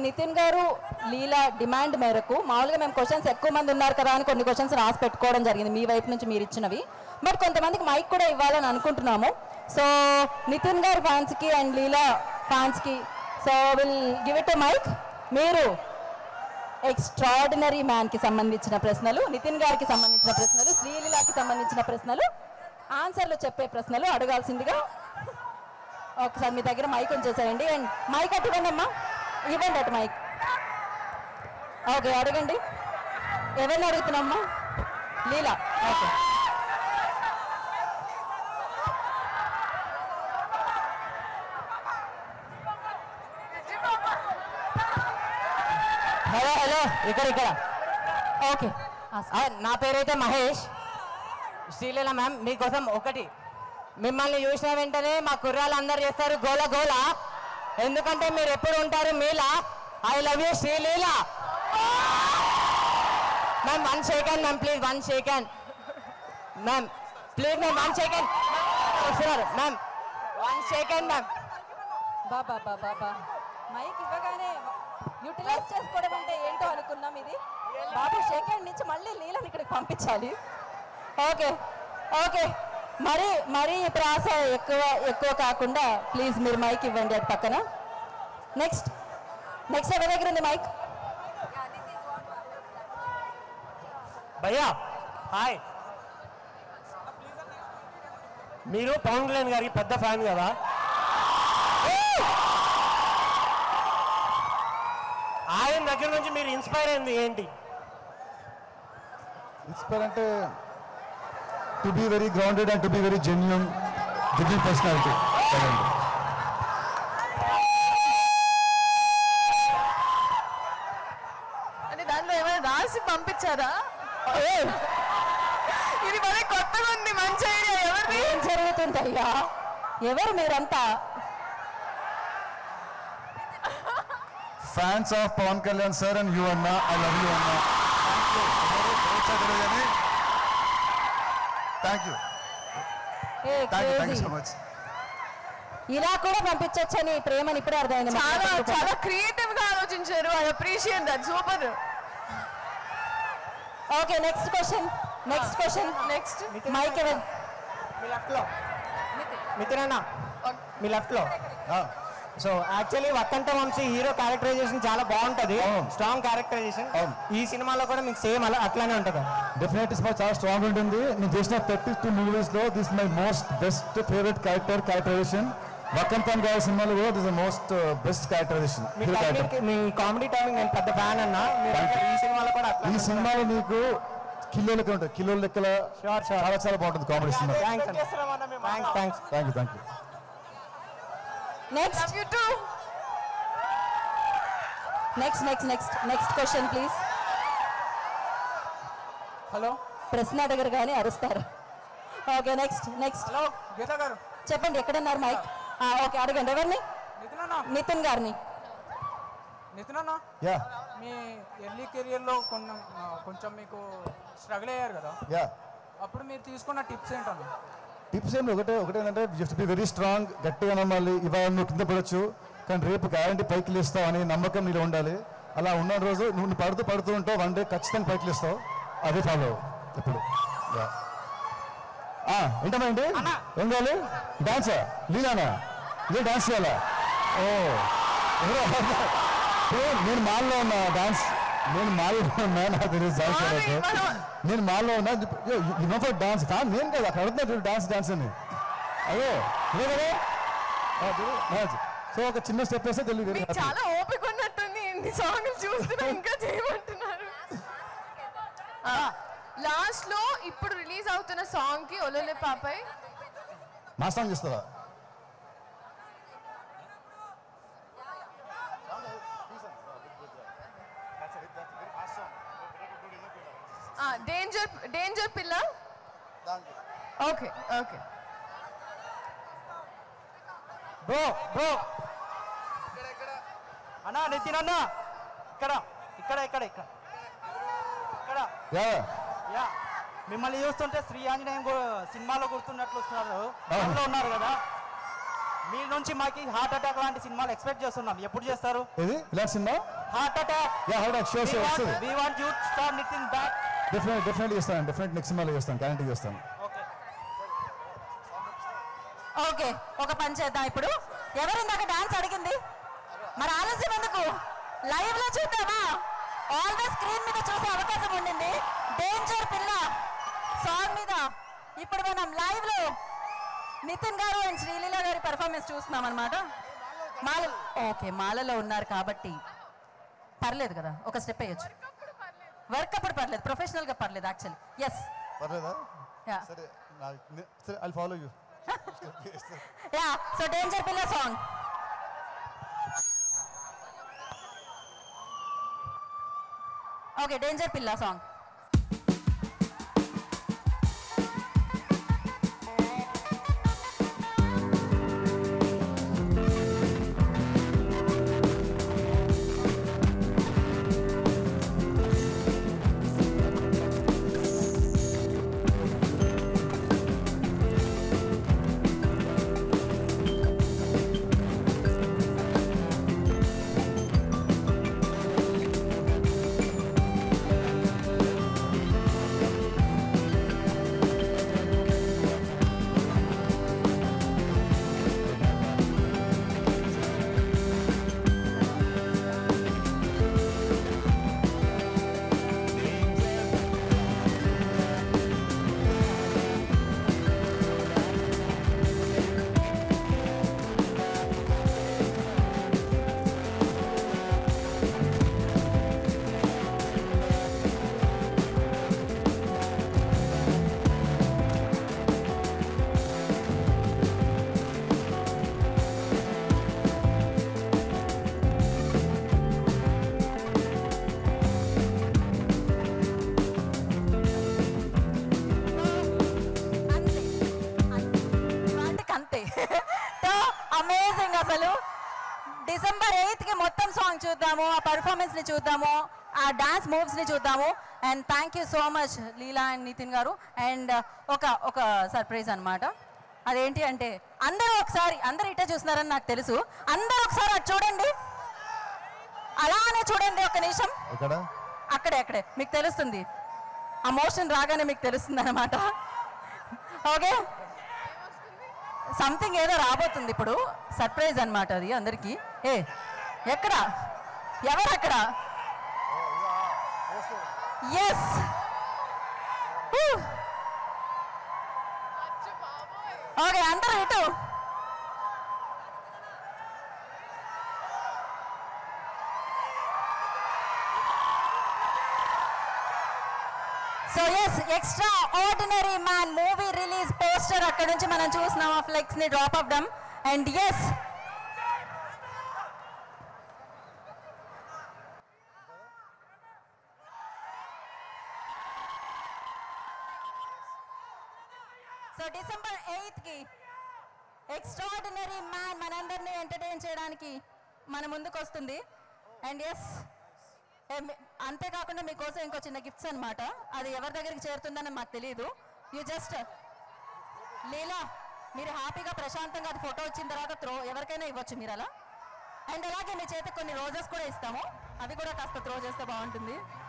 నితిన్ గారు లీలా డిమాండ్ మేరకు మామూలుగా మేము క్వశ్చన్స్ ఎక్కువ మంది ఉన్నారు కదా అని కొన్ని క్వశ్చన్స్ రాసి పెట్టుకోవడం జరిగింది మీ వైపు నుంచి మీరు ఇచ్చినవి బట్ కొంతమందికి మైక్ కూడా ఇవ్వాలని అనుకుంటున్నాము సో నితిన్ గారి ఫ్యాన్స్కి అండ్ లీలా ఫ్యాన్స్కి so will give it mike మీరు ఎక్స్ట్రాడినరీ మ్యాన్కి సంబంధించిన ప్రశ్నలు నితిన్ గారికి సంబంధించిన ప్రశ్నలు శ్రీలీలాకి సంబంధించిన ప్రశ్నలు ఆన్సర్లు చెప్పే ప్రశ్నలు అడగాల్సిందిగా ఒకసారి మీ దగ్గర మైక్ ఉంచేసేయండి అండ్ మైక్ అటు ఇవ్వండి అమ్మా ఇవ్వండి అటు మైక్ ఓకే అడగండి ఎవరిని అడుగుతున్నామ్మా లీలా ఓకే హలో హలో ఇక్కడ ఇక్కడ ఓకే ఆ, నా పేరైతే మహేష్ శ్రీలీల మ్యామ్ మీకోసం ఒకటి మిమ్మల్ని చూసిన వెంటనే మా కుర్రాలు అందరు చేస్తారు గోల గోల ఎందుకంటే మీరు ఎప్పుడు ఉంటారు మీలా I love you Sreeleela ma'am one second ma'am please one second ma'am please ma'am one second వస్తున్నారు మ్యామ్ వన్ సెకండ్ మ్యామ్ బాబా బాబా బాబా మైక్ ఇవ్వగానే యూటిలైజ్ చేసుకోవడం అంటే ఏంటో అనుకున్నాం ఇది బాబు సెకండ్ నుంచి మళ్ళీ లీలని ఇక్కడికి పంపించాలి ఓకే ఓకే మరి మరి ఈ ప్రాస ఎక్కువ ఎక్కువ కాకుండా ప్లీజ్ మీరు మైక్ ఇవ్వండి అటు పక్కన నెక్స్ట్ నెక్స్ట్ ఎవరి దగ్గర ఉంది మైక్ భయ్యా హాయ్ మీరు పవన్ కళ్యాణ్ గారికి పెద్ద ఫ్యాన్ కదా ఆయన దగ్గర నుంచి మీరు ఇన్స్పైర్ అయింది ఏంటి ఇన్స్పైర్ అంటే to be very grounded and to be very genuine దివ్య పర్సనాలిటీ అంటే దాంట్లో ఏమైనా రాసి పంపించారా ఇది మరి కొత్తగా ఉంది మంచి ఐడియా ఎవరిది ఏం జరుగుతుందయ్యా ఎవరు మీరంతా fans of Pawan Kalyan sir and you అన్న ఐ లవ్ యూ అన్న థ్యాంక్ యూ ఏ thank you thank you crazy. So much ఇలా కూడా పంపించొచ్చని ప్రేమని ఇప్పుడే అర్థమైంది మాకు. చాలా చాలా క్రియేటివ్ గా ఆలోచించారు I appreciate that super okay next question next question next mike ఎవరు మీ లెఫ్ట్లో మిథున్ అన్న మీ లెఫ్ట్లో so actually Vakkantham Vamsi hero characterisation చాలా బాగుంటది అవును. స్ట్రాంగ్ క్యారెక్టరైజేషన్ అవును. ఈ సినిమాలో కూడా మీకు సేమ్ అలా అట్లానే ఉంటుంది డెఫినెట్ సినిమా చాలా స్ట్రాంగ్ ఉంటుంది నేను చేసిన థర్టీ టూ మూవీస్లో this my most best favourite character characterisation Vakkantham గారి సినిమాలో కూడా దిస్ మోస్ట్ బెస్ట్ క్యారెక్టరైజేషన్ మీ హీరో టైమింగ్ క్యారెక్టర్ మీ కామెడీ టైమింగ్ నేను పెద్ద ఫ్యాన్ అన్న మీరు Thank you. ఈ సినిమాలో కూడా ఈ అట్లా సినిమాలో నీకు కిలో లెక్క ఉంటుంది కిలో లెక్కల Sure, sure. చాలా చాలా బాగుంటుంది కామెడీ సినిమా thanks thanks thanks thank you thank you next you too next next next next question please hello ప్రశ్న అడగరు కానీ అరుస్తారు okay next next hello Geetha గారు చెప్పండి ఎక్కడున్నారు మైక్ ఓకే అడగండి ఎవరిని నితిన్ అన్న నితిన్ గారిని నితిన్ అన్న యా మీ ఎర్లీ కెరియర్లో కొన్ని ఆ, కొంచెం మీకు స్ట్రగుల్ అయ్యారు కదా యా అప్పుడు మీరు తీసుకున్న టిప్స్ ఏంటన్న టిప్స్ ఏమి ఒకటే ఒకటే ఏంటంటే జస్ట్ బి వెరీ స్ట్రాంగ్ గట్టిగా నమ్మాలి ఇవాళ నువ్వు కింద పడవచ్చు కానీ రేపు గ్యారంటీ పైకి లేస్తావు అనే నమ్మకం నీలో ఉండాలి అలా ఉన్న రోజు నువ్వు నువ్వు పడుతూ పడుతూ ఉంటావు వన్ డే ఖచ్చితంగా పైకి లేస్తావు అదే ఫాలో ఎప్పుడు Yeah. ఆ, ఏంటమ్మా ఏంటి ఏం కావాలి డాన్సా లీలానా ఇదే డాన్స్ చేయాలా ఓ ఎవరో ఇప్పుడు నేను మాల్లో ఉన్నా డాన్స్ నేను మాల్లో ఉన్నా నాకు తెలియదు డాన్స్ చేయాలంటే నేను మాల్లో ఉన్నా నో ఫర్ డాన్స్ ఫ్యాన్ నేను కదా అక్కడ అడుగుతున్నా డాన్స్ డాన్స్ అని అదే ఇదే కదా సో ఒక చిన్న స్టెప్ వేస్తే తెలియదు వెరీ మీకు చాలా ఓపిక ఉన్నట్టుంది ఇన్ని సాంగ్లు చూస్తున్నా ఇంకా చేయమంటున్నారు లాస్ట్ లో ఇప్పుడు రిలీజ్ అవుతున్న సాంగ్ కి ఒలొలే పాపై మా సాంగ్ చేస్తావా డేంజర్ డేంజర్ పిల్ల ఓకే ఓకే బ్రో బ్రో అన్న నితిన్ అన్న ఇక్కడ ఇక్కడ ఇక్కడ ఇక్కడ ఇక్కడ యా యా మిమ్మల్ని చూస్తుంటే శ్రీ ఆంజనేయం గు- సినిమాలో గుర్తున్నట్లు వస్తున్నారు అవును. అందులో ఉన్నారు కదా మీ నుంచి మాకు హార్ట్ అటాక్ లాంటి సినిమాలు ఎక్స్పెక్ట్ చేస్తున్నాం ఎప్పుడు చేస్తారు ఇది ఇలాంటి సినిమా heart attack yeah how sure sure వస్తుంది we want you star Nithin back definite definitely చేస్తాను డెఫినెట్ నెక్స్ట్ సినిమాలో చేస్తాను గ్యారంటీ చేస్తాను ఓకే ఓకే ఒక పని చేద్దాం ఇప్పుడు ఎవరు ఇందాక డాన్స్ అడిగింది మరి ఆలస్యం ఎందుకు లైవ్ లో చూద్దామా ఆల్ ద స్క్రీన్ మీద చూసే అవకాశం ఉండింది డేంజర్ పిల్ల సాంగ్ మీద ఇప్పుడు మనం లైవ్ లో నితిన్ గారు అండ్ శ్రీలీల గారి పెర్ఫార్మెన్స్ చూస్తున్నాం అనమాట మాల ఓకే మాలలో ఉన్నారు కాబట్టి పర్లేదు కదా ఒక స్టెప్ వేయచ్చు వర్క్ అప్పుడు పర్లేదు ప్రొఫెషనల్ గా పర్లేదు యాక్చువల్లీ ఎస్ పర్లేదా యా సరే నా- నే- సరే I follow you yeah so danger పిల్ల సాంగ్ ఓకే డేంజర్ పిల్ల సాంగ్ అంతే వాటికి అంతే అమేజింగ్ అసలు డిసెంబర్ ఎయిత్ కి మొత్తం సాంగ్ చూద్దాము ఆ పర్ఫార్మెన్స్ ని చూద్దాము ఆ డాన్స్ మూవ్స్ ని చూద్దాము and thank you so much Leela and Nithin గారు అండ్ ఒక ఒక సర్ప్రైజ్ అన్నమాట అదేంటి అంటే అందరూ ఒకసారి అందరూ ఇట్టే చూస్తున్నారని నాకు తెలుసు అందరూ ఒకసారి అది చూడండి అలానే చూడండి ఒక నిమిషం ఎక్కడ అక్కడే అక్కడే మీకు తెలుస్తుంది ఆ మోషన్ రాగానే మీకు తెలుస్తుంది అనమాట ఓకే సంథింగ్ ఏదో రాబోతుంది ఇప్పుడు సర్ప్రైజ్ అన్నమాట అది అందరికి ఏ ఎక్కడ ఎవరు అక్కడ ఎస్ ఓకే అందరూ ఇటు so yes extraordinary man movie release poster అక్కడ నుంచి మనం చూస్తున్నాం ఆ ఫ్లెక్స్ ని డ్రాప్ ఆఫ్ డమ్ and yes so December eighth కి ఎక్స్ట్రాడినరీ మ్యాన్ మనందరినీ ఎంటర్టైన్ చేయడానికి మన ముందుకు వస్తుంది అండ్ ఎస్ అంతేకాకుండా మీకోసం ఇంకో చిన్న గిఫ్ట్స్ అన్నమాట అది ఎవరి దగ్గరికి చేరుతుందని మాకు తెలియదు యూ జస్ట్ లీలా మీరు హ్యాపీగా ప్రశాంతంగా అది ఫోటో వచ్చిన తర్వాత త్రో ఎవరికైనా ఇవ్వచ్చు మీరు అలా అండ్ అలాగే మీ చేత కొన్ని రోజెస్ కూడా ఇస్తాము అవి కూడా కాస్త త్రో చేస్తే బాగుంటుంది